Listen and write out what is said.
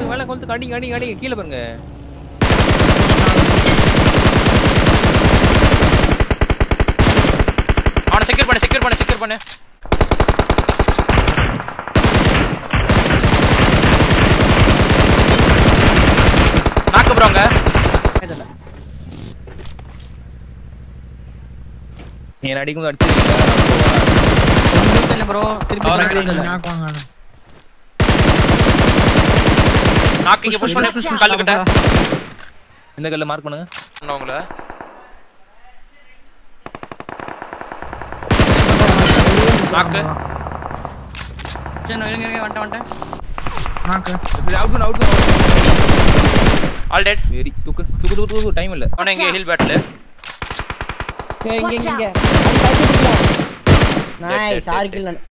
கொளுத்து மேல கொளுத்து அடிங்க அடிங்க அடிங்க கீழே பாருங்க அவனை செக்யூர் பண்ணு செக்யூர் பண்ணு செக்யூர் பண்ணு நாக்கு ப்ரோங்க கேட்டல நீ என்ன அடிக்கும் அடிச்சு இல்ல ப்ரோ திருப்பி அவரை back கிட்ட ல. நாக்கு வாங்க நாக்கு இங்க புஷ் பண்ணு கல்லு கிட்ட இந்த கல்ல மார்க் பண்ணுங்க உங்களை நாக்கு சரி, நான் இருங்க இருங்க வந்துட்டேன் வந்துட்டேன் knock out out all dead very தூக்கு தூக்கு தூக்கு தூக்கு டைம் இல்ல அவனை இங்க ஹில் பேட்டில் ஏய், இங்க Watch இங்க இங்க Dead, நைஸ் dead, ஆறு dead. கில்